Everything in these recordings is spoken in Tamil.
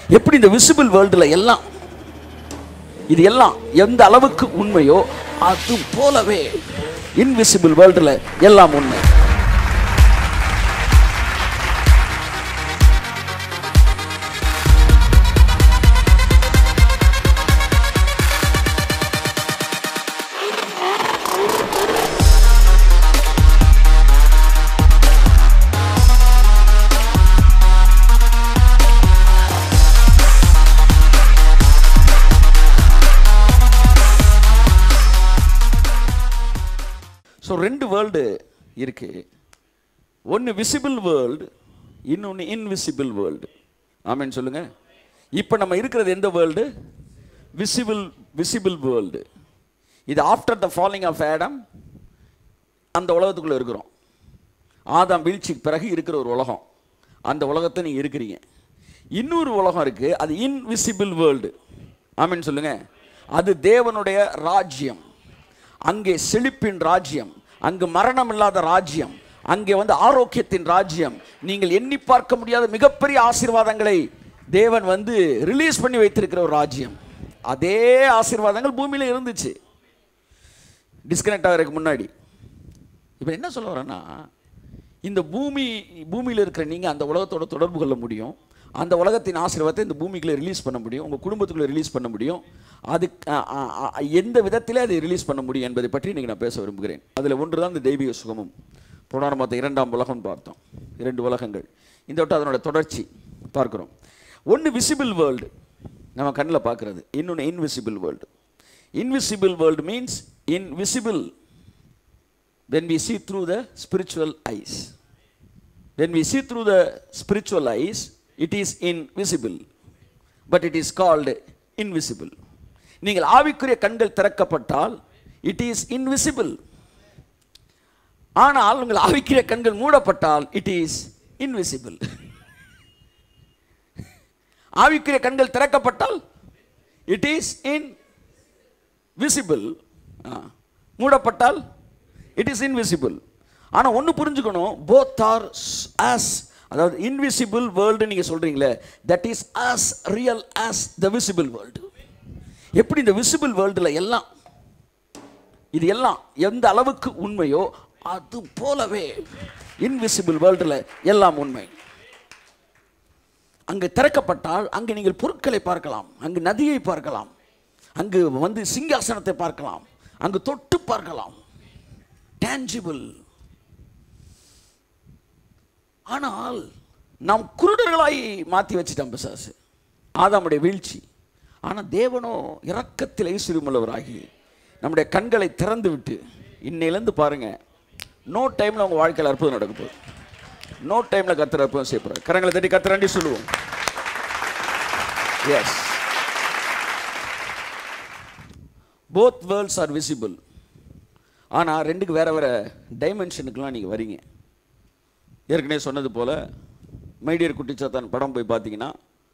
எப்படி இந்த விசிபிள் வேர்ல்டில் எல்லாம் இது எல்லாம் எந்த அளவுக்கு உண்மையோ அது போலவே இன்விசிபிள் வேர்ல்டில் எல்லாம் உண்மை ஸோ ரெண்டு வேர்ல்டு இருக்கு ஒன்று விசிபிள் வேர்ல்டு இன்னொன்று இன்விசிபிள் வேர்ல்டு ஆமென்னு சொல்லுங்க இப்போ நம்ம இருக்கிறது எந்த வேர்ல்டு விசிபிள் விசிபிள் வேர்ல்டு இது after the falling of Adam அந்த உலகத்துக்குள்ளே இருக்கிறோம் ஆதாம் வீழ்ச்சிக்கு பிறகு இருக்கிற ஒரு உலகம் அந்த உலகத்தை நீங்கள் இருக்கிறீங்க இன்னொரு உலகம் இருக்குது அது இன்விசிபிள் வேர்ல்டு ஆமென்னு சொல்லுங்க அது தேவனுடைய ராஜ்யம் அங்கே செழிப்பின் ராஜ்யம் அங்கு மரணம் இல்லாத ராஜ்யம் அங்கே வந்து ஆரோக்கியத்தின் ராஜ்யம் நீங்கள் எண்ணி பார்க்க முடியாத மிகப்பெரிய ஆசீர்வாதங்களை தேவன் வந்து ரிலீஸ் பண்ணி வைத்திருக்கிற ஒரு ராஜ்யம் அதே ஆசீர்வாதங்கள் பூமியில் இருந்துச்சு டிஸ்கனெக்ட் ஆகிறதுக்கு முன்னாடி இப்போ என்ன சொல்ல வரேன்னா இந்த பூமி பூமியில் இருக்கிற நீங்கள் அந்த உலகத்தோட தொடர்பு கொள்ள முடியும் அந்த உலகத்தின் ஆசீர்வாதத்தை இந்த பூமிக்குள்ளே ரிலீஸ் பண்ண முடியும் உங்கள் குடும்பத்துக்குள்ளே ரிலீஸ் பண்ண முடியும் அது அ- அ- அ- எந்த விதத்திலே அதை ரிலீஸ் பண்ண முடியும் என்பதை பற்றி இன்றைக்கி நான் பேச விரும்புகிறேன் அதில் ஒன்று தான் இந்த தெய்வீக சுகமும் போன மொத்த இரண்டாம் உலகம் பார்த்தோம் இரண்டு உலகங்கள் இந்த விட்டு அதனோட தொடர்ச்சி பார்க்குறோம் ஒன்று விசிபிள் வேர்ல்டு நம்ம கண்ணில் பார்க்குறது இன்னொன்று invisible world invisible world means invisible when we see through the spiritual eyes. When we see through the spiritual eyes, it is invisible, but it is called invisible. நீங்கள் ஆவிக்குரிய கண்கள் திறக்கப்பட்டால் இட் இஸ் இன்விசிபிள் ஆனால் உங்கள் ஆவிக்குரிய கண்கள் மூடப்பட்டால் இட் இஸ் இன்விசிபிள் ஆவிக்குரிய கண்கள் திறக்கப்பட்டால் இட் இஸ் இன் விசிபிள் மூடப்பட்டால் இட் இஸ் இன்விசிபிள் ஆனால் ஒன்று புரிஞ்சுக்கணும் போத் ஆர் ஆஸ் அதாவது இன்விசிபிள் வேர்ல்டு நீங்கள் சொல்கிறீங்களே that is as real as the visible world எப்படி இந்த விசிபிள் வேர்ல்டில் எல்லாம் இது எல்லாம் எந்த அளவுக்கு உண்மையோ அது போலவே இன்விசிபிள் வேர்ல்டில் எல்லாம் உண்மை அங்கு திறக்கப்பட்டால் அங்கு நீங்கள் பொருட்களை பார்க்கலாம் அங்கு நதியை பார்க்கலாம் அங்கு வந்து சிங்காசனத்தை பார்க்கலாம் அங்கு தொட்டு பார்க்கலாம் டேஞ்சிபிள் ஆனால் நாம் குருடர்களாய் மாற்றி வச்சிட்டோம் பிசாசு ஆதாமுடைய வீழ்ச்சி ஆனால் தேவனோ இரக்கத்தில் ஐஸ்வர்யமுள்ளவராகி நம்முடைய கண்களை திறந்து விட்டு இன்னையிலேருந்து பாருங்க நோ டைமில் உங்கள் வாழ்க்கையில் அற்புதம் நடக்க போகுது நோ டைமில் கத்துற அற்புதம் செய்ய போகிறார் கரங்களை தட்டி கத்துறாண்டி சொல்லுவோம் yes both worlds are visible ஆனால் ரெண்டுக்கு வேற வேற டைமென்ஷனுக்குலாம் நீங்கள் வரீங்க ஏற்கனவே சொன்னது போல் மைடியர் குட்டிச்சாத்தான் படம் போய் பார்த்தீங்கன்னா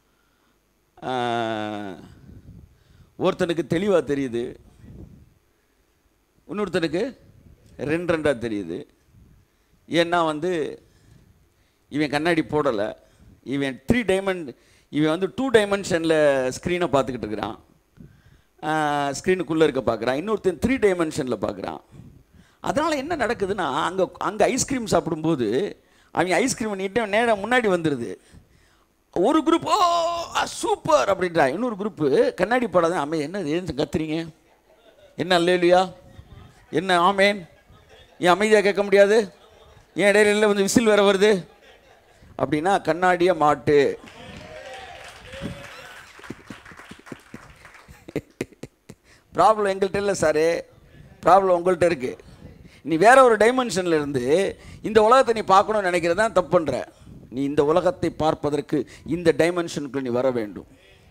ஆஹ், ஒருத்தனுக்கு தெளிவாக தெரியுது இன்னொருத்தனுக்கு ரெண்டு ரெண்டாக தெரியுது ஏன்னா வந்து இவன் கண்ணாடி போடலை இவன் த்ரீ டைமண்ட் இவன் வந்து டூ டைமென்ஷனில் ஸ்க்ரீனை பார்த்துக்கிட்டு இருக்கிறான் ஸ்க்ரீனுக்குள்ளே இருக்க பார்க்குறான் இன்னொருத்தன் த்ரீ டைமென்ஷனில் பார்க்குறான் அதனால் என்ன நடக்குதுன்னா அங்கே அங்கே ஐஸ்கிரீம் சாப்பிடும்போது அவங்க ஐஸ்கிரீம் நீட்டே நேரம் முன்னாடி வந்துடுது ஒரு குரூப் ஓ சூப்பர் அப்படின்றா இன்னொரு குரூப்பு கண்ணாடி போடாத அம்மே என்ன ஏன் கத்துறீங்க என்ன அல்லேலுயா என்ன ஆமேன் ஏன் அமைதியாக கேட்க முடியாது ஏன் இடையில வந்து விசில் வேற வருது அப்படின்னா கண்ணாடிய மாட்டு ப்ராப்ளம் எங்கள்கிட்ட இல்லை சாரு ப்ராப்ளம் உங்கள்கிட்ட இருக்கு நீ வேற ஒரு டைமென்ஷன்ல இருந்து இந்த உலகத்தை நீ பார்க்கணும்னு நினைக்கிறது தான் தப்பு பண்ற நீ இந்த உலகத்தை பார்ப்பதற்கு இந்த டைமென்ஷனுக்கு நீ வர வேண்டும்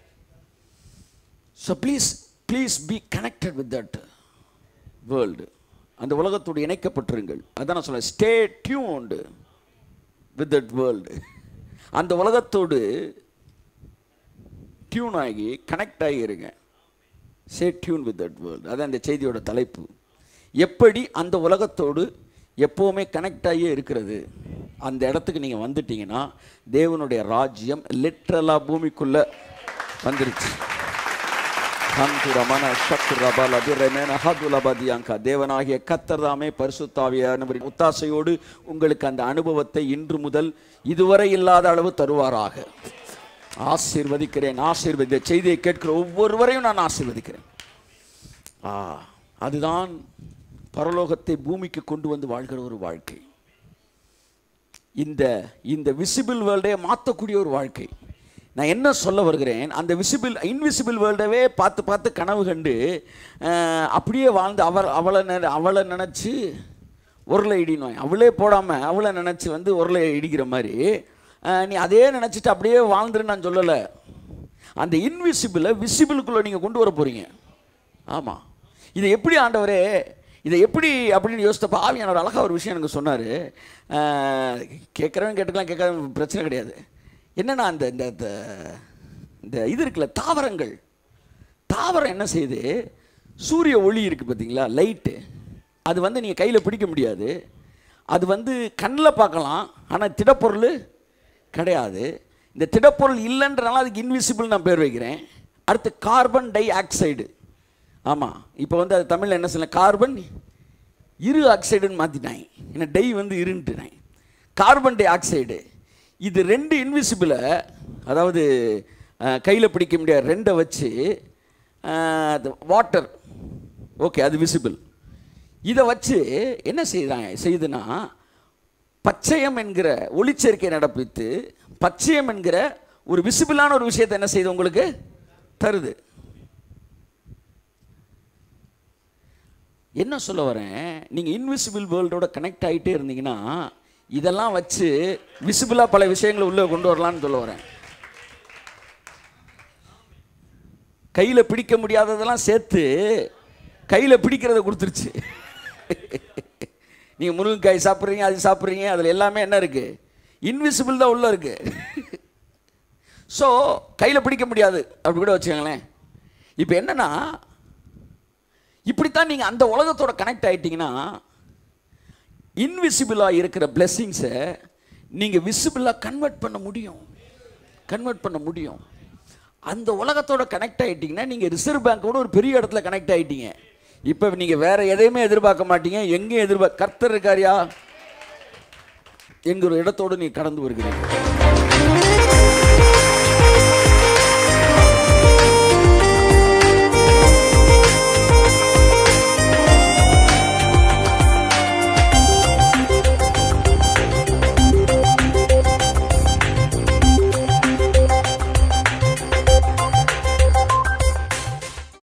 so please please be connected with that world அந்த உலகத்தோடு இணைக்கப்பட்டிருங்கள் அதான் நான் சொல்ல stay tuned with that world அந்த உலகத்தோடு டியூன் ஆகி கனெக்ட் ஆகி இருங்க say tune with that world அதான் இந்த செய்தியோட தலைப்பு எப்படி அந்த உலகத்தோடு எப்போவுமே கனெக்ட் ஆகியே இருக்கிறது அந்த இடத்துக்கு நீங்கள் வந்துட்டீங்கன்னா தேவனுடைய ராஜ்யம் லிட்ரலாக பூமிக்குள்ளே வந்துருச்சு கந்துரமன சத்துரபல பிரமேன ஹதுலபதியாங்கா தேவனாகிய கத்தர்தாமே பரிசுத்தாவியானவரின் ஒத்தாசையோடு உங்களுக்கு அந்த அனுபவத்தை இன்று முதல் இதுவரை இல்லாத அளவு தருவாராக ஆசீர்வதிக்கிறேன் ஆசீர்வதி இந்த செய்தியை கேட்கிற ஒவ்வொருவரையும் நான் ஆசீர்வதிக்கிறேன் ஆ அதுதான் பரலோகத்தை பூமிக்கு கொண்டு வந்து வாழ்கிற ஒரு வாழ்க்கை இந்த இந்த விசிபிள் வேர்ல்டே மாற்றக்கூடிய ஒரு வாழ்க்கை நான் என்ன சொல்ல வருகிறேன் அந்த விசிபிள் இன்விசிபிள் வேர்ல்டவே பார்த்து பார்த்து கனவு கண்டு அஹ், அப்படியே வாழ்ந்து அவர் அவளை நினை அவளை நினச்சி உருளை இடினோம் அவளே போடாமல் அவளை நினச்சி வந்து உருளை இடிக்கிற மாதிரி அஹ், நீ அதே நினச்சிட்டு அப்படியே வாழ்ந்துருன்னு நான் சொல்லலை அந்த இன்விசிபிளை விசிபிளுக்குள்ளே நீங்கள் கொண்டு வர போகிறீங்க ஆமாம் இதை எப்படி ஆண்டவரே இதை எப்படி அப்படின்னு யோசித்தப்ப ஆவியானவர் அழகாக ஒரு விஷயம் எனக்கு சொன்னார் கேட்குறவன் கேட்டுக்கலாம் கேட்காத பிரச்சனை கிடையாது என்னன்னா அந்த இந்த இந்த- இந்த இது இருக்குல்ல தாவரங்கள் தாவரம் என்ன செய்யுது சூரிய ஒளி இருக்குது பார்த்தீங்களா லைட்டு அது வந்து நீங்கள் கையில் பிடிக்க முடியாது அது வந்து கண்ணில் பார்க்கலாம் ஆனால் திடப்பொருள் கிடையாது இந்த திடப்பொருள் இல்லைன்றனால அதுக்கு இன்விசிபிள் நான் பேர் வைக்கிறேன் அடுத்து கார்பன் டை ஆக்சைடு ஆமாம் இப்போ வந்து அது தமிழில் என்ன சொல்ல கார்பன் இரு ஆக்சைடுன்னு மாற்றிட்டாங்க ஏன்னா டை வந்து இருந்துட்டாங்க கார்பன் டை ஆக்சைடு இது ரெண்டு இன்விசிபிளை அதாவது கையில் பிடிக்க முடியாது ரெண்டை வச்சு வாட்டர் ஓகே அது விசிபிள் இதை வச்சு என்ன செய்கிறாங்க செய்யுதுன்னா பச்சையம் என்கிற ஒளிச்சேர்க்கை நடப்பித்து பச்சையம் என்கிற ஒரு விசிபிளான ஒரு விஷயத்தை என்ன செய்யுது உங்களுக்கு தருது என்ன சொல்ல வரேன் நீங்கள் இன்விசிபிள் வேர்ல்டோட கனெக்ட் ஆகிட்டே இருந்தீங்கன்னா இதெல்லாம் வச்சு விசிபிளாக பல விஷயங்களை உள்ளே கொண்டு வரலான்னு சொல்ல வரேன் கையில் பிடிக்க முடியாததெல்லாம் சேர்த்து கையில் பிடிக்கிறத கொடுத்துருச்சு நீங்கள் முருங்கைக்காய் சாப்பிட்றீங்க அது சாப்பிட்றீங்க அதில் எல்லாமே என்ன இருக்குது இன்விசிபிள் தான் உள்ளே இருக்குது ஸோ கையில் பிடிக்க முடியாது அப்படி கூட வச்சுக்கோங்களேன் இப்போ என்னன்னா இப்படித்தான் நீங்கள் அந்த உலகத்தோட கனெக்ட் ஆயிட்டீங்கன்னா இன்விசிபிளாக இருக்கிற பிளெஸ்ஸிங்ஸை நீங்கள் விசிபிளாக கன்வெர்ட் பண்ண முடியும் கன்வெர்ட் பண்ண முடியும் அந்த உலகத்தோட கனெக்ட் ஆகிட்டிங்கன்னா நீங்கள் ரிசர்வ் பேங்கோட ஒரு பெரிய இடத்துல கனெக்ட் ஆகிட்டீங்க இப்போ நீங்கள் வேற எதையுமே எதிர்பார்க்க மாட்டீங்க எங்கேயும் எதிர்பார்க்க கர்த்தர் இருக்காரியா என்கிற இடத்தோடு நீ கடந்து வருகிறீங்க